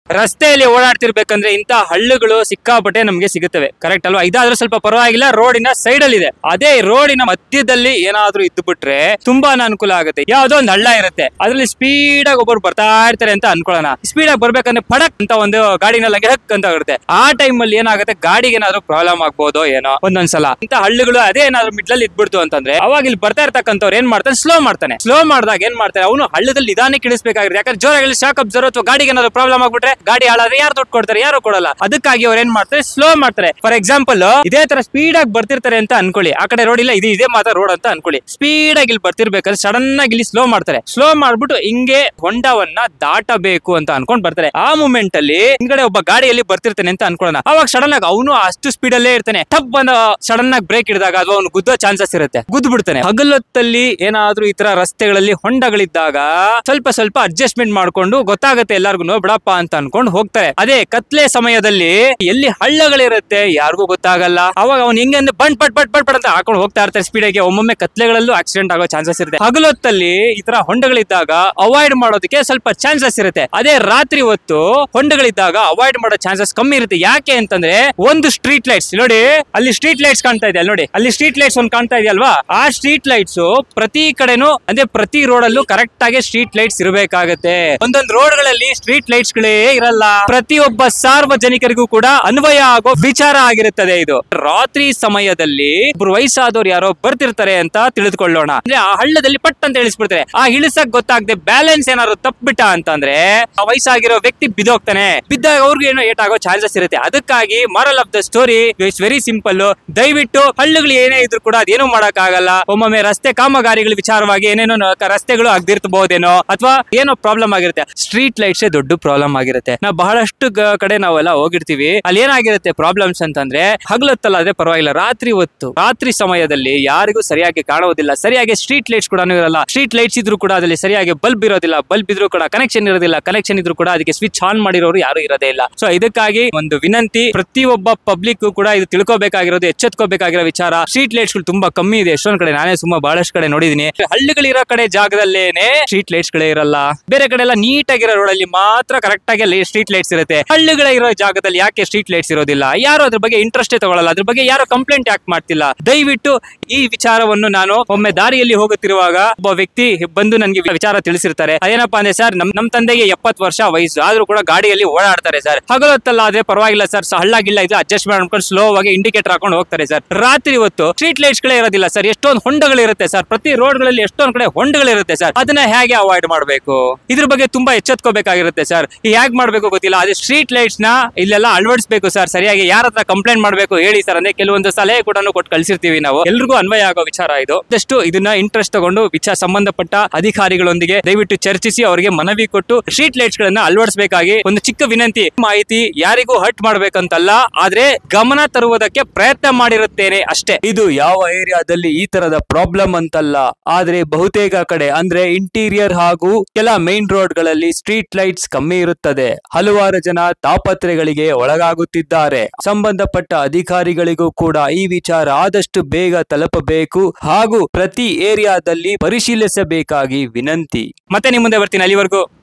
ರಸ್ತೆಯಲ್ಲಿ ಓಡಾಡ್ತಿರ್ಬೇಕಂದ್ರೆ ಇಂತ ಹಳ್ಳುಗಳು ಸಿಕ್ಕಾಪಟ್ಟೆ ನಮ್ಗೆ ಸಿಗುತ್ತವೆ ಕರೆಕ್ಟ್ ಅಲ್ವಾ ಇದಾದ್ರೂ ಸ್ವಲ್ಪ ಪರವಾಗಿಲ್ಲ ರೋಡಿನ ಸೈಡ್ ಅಲ್ಲಿ ಇದೆ ಅದೇ ರೋಡಿನ ಮಧ್ಯದಲ್ಲಿ ಏನಾದ್ರೂ ಇದ್ದು ಬಿಟ್ರೆ ತುಂಬಾನೇ ಅನುಕೂಲ ಆಗುತ್ತೆ ಯಾವ್ದೋ ಒಂದು ಹಳ್ಳ ಇರುತ್ತೆ ಅದ್ರಲ್ಲಿ ಸ್ಪೀಡ್ ಆಗಿ ಒಬ್ಬರು ಬರ್ತಾ ಇರ್ತಾರೆ ಅಂತ ಅನ್ಕೊಳ್ಳೋಣ ಸ್ಪೀಡ್ ಆಗಿ ಬರ್ಬೇಕಂದ್ರೆ ಪಡಕ್ ಅಂತ ಒಂದು ಗಾಡಿನೆಲ್ಲ ಗೆಹಕ್ ಅಂತ ಇರುತ್ತೆ ಆ ಟೈಮ್ ಅಲ್ಲಿ ಏನಾಗುತ್ತೆ ಗಾಡಿಗೆ ಏನಾದ್ರೂ ಪ್ರಾಬ್ಲಮ್ ಆಗ್ಬೋದು ಏನೋ ಒಂದೊಂದ್ಸಲ ಇಂತ ಹಳ್ಳಿಗಳು ಅದೇ ಏನಾದ್ರು ಮಿಡ್ಲಲ್ಲಿ ಇದ್ಬಿಡ್ತು ಅಂತಂದ್ರೆ ಅವಾಗ ಇಲ್ಲಿ ಬರ್ತಾ ಇರ್ತಕ್ಕಂಥವ್ರು ಏನ್ ಮಾಡ್ತಾನೆ ಸ್ಲೋ ಮಾಡ್ತಾನೆ ಸ್ಲೋ ಮಾಡಿದಾಗ ಏನ್ ಮಾಡ್ತಾರೆ ಅವನು ಹಳ್ಳದಲ್ಲಿ ನಿಧಾನಕ್ಕೆ ಇಳಿಸಬೇಕಾಗಿರುತ್ತೆ ಯಾಕಂದ್ರೆ ಜೋರಾಗಿ ಶಾಕ್ ಅಬ್ಸರ್ವ್ ಅಥವಾ ಗಾಡಿಗೆ ಏನಾದ್ರು ಪ್ರಾಬ್ಲಮ್ ಆಗ್ಬಿಟ್ರೆ ಗಾಡಿ ಹಾಳಾದ್ರೆ ಯಾರು ದುಡ್ಡು ಕೊಡ್ತಾರೆ ಯಾರು ಕೊಡಲ್ಲ ಅದಕ್ಕಾಗಿ ಅವ್ರು ಏನ್ ಮಾಡ್ತಾರೆ ಸ್ಲೋ ಮಾಡ್ತಾರೆ ಫಾರ್ ಎಕ್ಸಾಂಪಲ್ ಇದೇ ತರ ಸ್ಪೀಡ್ ಆಗಿ ಬರ್ತಿರ್ತಾರೆ ಅಂತ ಅನ್ಕೊಳ್ಳಿ ಆ ಕಡೆ ರೋಡ್ ಇಲ್ಲ ಇದು ಇದೇ ಮಾತ್ರ ರೋಡ್ ಅಂತ ಅನ್ಕೊಳ್ಳಿ ಸ್ಪೀಡ್ ಆಗಿ ಇಲ್ಲಿ ಬರ್ತಿರ್ಬೇಕಾದ್ರೆ ಸಡನ್ ಆಗಿ ಇಲ್ಲಿ ಸ್ಲೋ ಮಾಡ್ತಾರೆ ಸ್ಲೋ ಮಾಡ್ಬಿಟ್ಟು ಹಿಂಗೆ ಹೊಂಡವನ್ನ ದಾಟಬೇಕು ಅಂತ ಅನ್ಕೊಂಡ್ ಬರ್ತಾರೆ ಆ ಮೂಮೆಂಟ್ ಅಲ್ಲಿ ಹಿಂದ್ಗಡೆ ಒಬ್ಬ ಗಾಡಿಯಲ್ಲಿ ಬರ್ತಿರ್ತಾನೆ ಅಂತ ಅನ್ಕೊಳ್ಳೋಣ ಅವಾಗ ಸಡನ್ ಆಗಿ ಅವನು ಅಷ್ಟು ಸ್ಪೀಡ್ ಅಲ್ಲೇ ಇರ್ತಾನೆ ಟಪ್ ಬಂದ ಸಡನ್ ಆಗಿ ಬ್ರೇಕ್ ಹಿಡಿದಾಗ ಅಥವಾ ಅವ್ನು ಗುದ್ದೋ ಚಾನ್ಸಸ್ ಇರುತ್ತೆ ಗುದ್ದು ಬಿಡ್ತಾನೆ ಹಗಲೊತ್ತಲ್ಲಿ ಏನಾದ್ರೂ ಈ ತರ ರಸ್ತೆಗಳಲ್ಲಿ ಹೊಂಡಗಳಿದ್ದಾಗ ಸ್ವಲ್ಪ ಸ್ವಲ್ಪ ಅಡ್ಜಸ್ಟ್ಮೆಂಟ್ ಮಾಡ್ಕೊಂಡು ಗೊತ್ತಾಗುತ್ತೆ ಎಲ್ಲಾರ್ಗು ಬಿಡಪ್ಪ ಅಂತ ಅನ್ಕೊಂಡು ಹೋಗ್ತಾರೆ ಅದೇ ಕತ್ಲೆ ಸಮಯದಲ್ಲಿ ಎಲ್ಲಿ ಹಳ್ಳಗಳಿರುತ್ತೆ ಯಾರಿಗೂ ಗೊತ್ತಾಗಲ್ಲ ಅವಾಗ ಅವ್ನು ಹಿಂಗೆ ಅಂದ್ರೆ ಬಂಡ್ ಪಟ್ ಪಟ್ ಪಟ್ ಪಟ್ ಅಂತ ಹಾಕೊಂಡು ಹೋಗ್ತಾ ಇರ್ತಾರೆ ಸ್ಪೀಡ್ ಆಗಿ ಒಮ್ಮೊಮ್ಮೆ ಕತ್ಲೆಗಳಲ್ಲೂ ಆಕ್ಸಿಡೆಂಟ್ ಆಗೋ ಚಾನ್ಸಸ್ ಇರುತ್ತೆ ಹಗಲೊತ್ತಲ್ಲಿ ಈ ತರ ಹೊಂಡಗಳಿದ್ದಾಗ ಅವಾಯ್ಡ್ ಮಾಡೋದಕ್ಕೆ ಸ್ವಲ್ಪ ಚಾನ್ಸಸ್ ಇರುತ್ತೆ ಅದೇ ರಾತ್ರಿ ಹೊತ್ತು ಹೊಂಡಗಳಿದ್ದಾಗ ಅವಾಯ್ಡ್ ಮಾಡೋ ಚಾನ್ಸಸ್ ಕಮ್ಮಿ ಇರುತ್ತೆ ಯಾಕೆ ಅಂತಂದ್ರೆ ಒಂದು ಸ್ಟ್ರೀಟ್ ಲೈಟ್ಸ್ ನೋಡಿ ಅಲ್ಲಿ ಸ್ಟ್ರೀಟ್ ಲೈಟ್ಸ್ ಕಾಣ್ತಾ ಇದೆ ಅಲ್ಲಿ ನೋಡಿ ಅಲ್ಲಿ ಸ್ಟ್ರೀಟ್ ಲೈಟ್ಸ್ ಒಂದು ಕಾಣ್ತಾ ಇದೆಯಲ್ವಾ ಆ ಸ್ಟ್ರೀಟ್ ಲೈಟ್ಸ್ ಪ್ರತಿ ಕಡೆನೂ ಅಂದ್ರೆ ಪ್ರತಿ ರೋಡ್ ಅಲ್ಲೂ ಕರೆಕ್ಟ್ ಆಗಿ ಸ್ಟ್ರೀಟ್ ಲೈಟ್ಸ್ ಇರಬೇಕಾಗತ್ತೆ ಒಂದೊಂದು ರೋಡ್ ಗಳಲ್ಲಿ ಸ್ಟ್ರೀಟ್ ಲೈಟ್ಸ್ ಗಳೇ ಇರಲ್ಲ ಪ್ರತಿಯೊಬ್ಬ ಸಾರ್ವಜನಿಕರಿಗೂ ಕೂಡ ಅನ್ವಯ ಆಗೋ ವಿಚಾರ ಆಗಿರುತ್ತದೆ ಇದು ರಾತ್ರಿ ಸಮಯದಲ್ಲಿ ಒಬ್ರು ವಯಸ್ಸಾದವ್ರು ಯಾರೋ ಬರ್ತಿರ್ತಾರೆ ಅಂತ ತಿಳಿದುಕೊಳ್ಳೋಣ ಅಂದ್ರೆ ಆ ಹಳ್ಳದಲ್ಲಿ ಪಟ್ ಅಂತ ಇಳಿಸ್ಬಿಡ್ತಾರೆ ಆ ಇಳಿಸಕ್ ಗೊತ್ತಾಗದೆ ಬ್ಯಾಲೆನ್ಸ್ ಏನಾದ್ರು ತಪ್ಪಿಬಿಟ್ಟ ಅಂತಂದ್ರೆ ಆ ವಯಸ್ಸಾಗಿರೋ ವ್ಯಕ್ತಿ ಬಿದ್ದೋಗ್ತಾನೆ ಬಿದ್ದಾಗ ಅವ್ರಿಗೆ ಏನೋ ಏಟ್ ಆಗೋ ಚಾನ್ಸಸ್ ಇರುತ್ತೆ ಅದಕ್ಕಾಗಿ moral of the story it's very simple ದಯವಿಟ್ಟು ಹಳ್ಳಿಗಳು ಏನೇ ಇದ್ರು ಕೂಡ ಅದೇನು ಮಾಡಕ್ ಆಗಲ್ಲ ಒಮ್ಮೊಮ್ಮೆ ರಸ್ತೆ ಕಾಮಗಾರಿಗಳ ವಿಚಾರವಾಗಿ ಏನೇನೋ ನ- ರಸ್ತೆಗಳು ಆಗ್ದಿರ್ತಬಹುದೇನೋ ಅಥವಾ ಏನೋ ಪ್ರಾಬ್ಲಮ್ ಆಗಿರುತ್ತೆ ಸ್ಟ್ರೀಟ್ ಲೈಟ್ಸ್ ದೊಡ್ಡ ಪ್ರಾಬ್ಲಮ್ ಆಗಿರುತ್ತೆ ನಾವು ಬಹಳಷ್ಟು ಗ- ಕಡೆ ನಾವೆಲ್ಲ ಹೋಗಿರ್ತೀವಿ ಅಲ್ಲಿ ಏನಾಗಿರುತ್ತೆ ಪ್ರಾಬ್ಲಮ್ಸ್ ಅಂತಂದ್ರೆ ಹಗಲೊತ್ತಲ್ಲ ಅದೇ ಪರವಾಗಿಲ್ಲ ರಾತ್ರಿ ಹೊತ್ತು ರಾತ್ರಿ ಸಮಯದಲ್ಲಿ ಯಾರಿಗೂ ಸರಿಯಾಗಿ ಕಾಣುವುದಿಲ್ಲ ಸರಿಯಾಗಿ ಸ್ಟ್ರೀಟ್ ಲೈಟ್ಸ್ ಕೂಡ ಇರಲ್ಲ ಸ್ಟ್ರೀಟ್ ಲೈಟ್ಸ್ ಇದ್ರು ಕೂಡ ಅದ್ರಲ್ಲಿ ಸರಿಯಾಗಿ ಬಲ್ಬ್ ಇರೋದಿಲ್ಲ ಬಲ್ಬ್ ಇದ್ರು ಕೂಡ ಕನೆಕ್ಷನ್ ಇರೋದಿಲ್ಲ ಕನೆಕ್ಷನ್ ಇದ್ರು ಕೂಡ ಅದಕ್ಕೆ ಸ್ವಿಚ್ ಆನ್ ಮಾಡಿರೋರು ಯಾರು ಇರೋದೇ ಇಲ್ಲ ಸೊ ಇದಕ್ಕಾಗಿ ಒಂದು ವಿನಂತಿ ಪ್ರತಿಯೊಬ್ಬ ಪಬ್ಲಿಕ್ ಕೂಡ ಇದು ತಿಳ್ಕೊಬೇಕಾಗಿರೋದು ಎಚ್ಚೆತ್ಕೋಬೇಕಾಗಿರೋ ವಿಚಾರ ಸ್ಟ್ರೀಟ್ ಲೈಟ್ಸ್ ಗಳು ತುಂಬಾ ಕಮ್ಮಿ ಇದೆ ಎಷ್ಟೊಂದ್ ಕಡೆ ನಾನೇ ಸುಮ್ಮ ಬಹಳಷ್ಟು ಕಡೆ ನೋಡಿದೀನಿ ಹಳ್ಳಿಗಳಿರೋ ಕಡೆ ಜಾಗದಲ್ಲೇನೆ ಸ್ಟ್ರೀಟ್ ಲೈಟ್ಸ್ ಗಳೇ ಇರಲ್ಲ ಬೇರೆ ಕಡೆ ಎಲ್ಲ ನೀಟ್ ಆಗಿರೋ ರೋಡ್ ಅಲ್ಲಿ ಮಾತ್ರ ಕರೆಕ್ಟ್ ಆಗಿ ಸ್ಟ್ರೀಟ್ ಲೈಟ್ಸ್ ಇರುತ್ತೆ ಹಳ್ಳಿಗಳ ಇರೋ ಜಾಗದಲ್ಲಿ ಯಾಕೆ ಸ್ಟ್ರೀಟ್ ಲೈಟ್ಸ್ ಇರೋದಿಲ್ಲ ಯಾರು ಅದ್ರ ಬಗ್ಗೆ ಇಂಟ್ರೆಸ್ಟ್ ತಗೊಳ್ಳಲ್ಲ ಅದ್ರ ಬಗ್ಗೆ ಯಾರು ಕಂಪ್ಲೇಂಟ್ ಯಾಕೆ ಮಾಡ್ತಿಲ್ಲ ದಯವಿಟ್ಟು ಈ ವಿಚಾರವನ್ನು ನಾನು ಒಮ್ಮೆ ದಾರಿಯಲ್ಲಿ ಹೋಗುತ್ತಿರುವಾಗ ಒಬ್ಬ ವ್ಯಕ್ತಿ ಬಂದು ನನಗೆ ವಿಚಾರ ತಿಳಿಸಿರ್ತಾರೆ ಅದೇನಪ್ಪಾ ಅಂದ್ರೆ ಸರ್ ನಮ್ ನಮ್ ತಂದೆಗೆ ಎಪ್ಪತ್ತು ವರ್ಷ ವಯಸ್ಸು ಆದ್ರೂ ಕೂಡ ಗಾಡಿಯಲ್ಲಿ ಓಡಾಡ್ತಾರೆ ಸರ್ ಹಗಲೊತ್ತಲ್ಲ ಆದ್ರೆ ಪರವಾಗಿಲ್ಲ ಸರ್ ಹಳ್ಳ ಗಿಲ್ಲ ಇದು ಅಡ್ಜಸ್ಟ್ ಮಾಡ್ಕೊಂಡು ಸ್ಲೋ ಆಗಿ ಇಂಡಿಕೇಟರ್ ಹಾಕೊಂಡು ಹೋಗ್ತಾರೆ ಸರ್ ರಾತ್ರಿ ಹೊತ್ತು ಸ್ಟ್ರೀಟ್ ಲೈಟ್ಸ್ ಗಳೇ ಇರೋದಿಲ್ಲ ಸರ್ ಎಷ್ಟೊಂದು ಹೊಂಡಗಳಿರುತ್ತೆ ಸರ್ ಪ್ರತಿ ರೋಡ್ ಗಳಲ್ಲಿ ಎಷ್ಟೊಂದ್ ಕಡೆ ಹೊಂಡಗಳಿರುತ್ತೆ ಸರ್ ಅದನ್ನ ಹೇಗೆ ಅವಾಯ್ಡ್ ಮಾಡಬೇಕು ಇದ್ರ ಬಗ್ಗೆ ತುಂಬಾ ಎಚ್ಚೆತ್ಕೋಬೇಕಾಗಿರುತ್ತೆ ಸರ್ ಹೇಗ್ ಮಾಡ್ಬೇಕು ಗೊತ್ತಿಲ್ಲ ಅದೇ ಸ್ಟ್ರೀಟ್ ಲೈಟ್ಸ್ ನ ಇಲ್ಲೆಲ್ಲ ಅಳವಡಿಸಬೇಕು ಸರ್ ಸರಿಯಾಗಿ ಯಾರ ಹತ್ರ ಕಂಪ್ಲೇಂಟ್ ಮಾಡ್ಬೇಕು ಹೇಳಿ ಸರ್ ಅಂದ್ರೆ ಕೆಲವೊಂದು ಸಲಹೆ ಕೂಡ ಕೊಟ್ಟು ಕಳ್ಸಿರ್ತೀವಿ ನಾವು ಎಲ್ರಿಗೂ ಅನ್ವಯ ಆಗೋ ವಿಚಾರ ಇದು ಜಸ್ಟ್ ಇದನ್ನ ಇಂಟ್ರೆಸ್ಟ್ ತಗೊಂಡು ವಿಚಾರ ಸಂಬಂಧಪಟ್ಟ ಅಧಿಕಾರಿಗಳೊಂದಿಗೆ ದಯವಿಟ್ಟು ಚರ್ಚಿಸಿ ಅವರಿಗೆ ಮನವಿ ಕೊಟ್ಟು ಸ್ಟ್ರೀಟ್ ಲೈಟ್ಸ್ ಗಳನ್ನ ಅಳವಡಿಸಬೇಕಾಗಿ ಒಂದು ಚಿಕ್ಕ ವಿನಂತಿ ಮಾಹಿತಿ ಯಾರಿಗೂ ಹರ್ಟ್ ಮಾಡ್ಬೇಕಂತಲ್ಲ ಆದ್ರೆ ಗಮನ ತರುವುದಕ್ಕೆ ಪ್ರಯತ್ನ ಮಾಡಿರುತ್ತೇನೆ ಅಷ್ಟೇ ಇದು ಯಾವ ಏರಿಯಾದಲ್ಲಿ ಈ ತರದ ಪ್ರಾಬ್ಲಮ್ ಅಂತಲ್ಲ ಆದ್ರೆ ಬಹುತೇಕ ಕಡೆ ಅಂದ್ರೆ ಇಂಟೀರಿಯರ್ ಹಾಗೂ ಕೆಲ ಮೇನ್ ರೋಡ್ ಗಳಲ್ಲಿ ಸ್ಟ್ರೀಟ್ ಲೈಟ್ಸ್ ಕಮ್ಮಿ ಇರುತ್ತದೆ ಹಲವಾರು ಜನ ತಾಪತ್ರೆಗಳಿಗೆ ಒಳಗಾಗುತ್ತಿದ್ದಾರೆ ಸಂಬಂಧಪಟ್ಟ ಅಧಿಕಾರಿಗಳಿಗೂ ಕೂಡ ಈ ವಿಚಾರ ಆದಷ್ಟು ಬೇಗ ತಲುಪಬೇಕು ಹಾಗೂ ಪ್ರತಿ ಏರಿಯಾದಲ್ಲಿ ಪರಿಶೀಲಿಸಬೇಕಾಗಿ ವಿನಂತಿ ಮತ್ತೆ ನಿಮ್ಮ ಮುಂದೆ ಬರ್ತೀನಿ ಅಲ್ಲಿವರೆಗೂ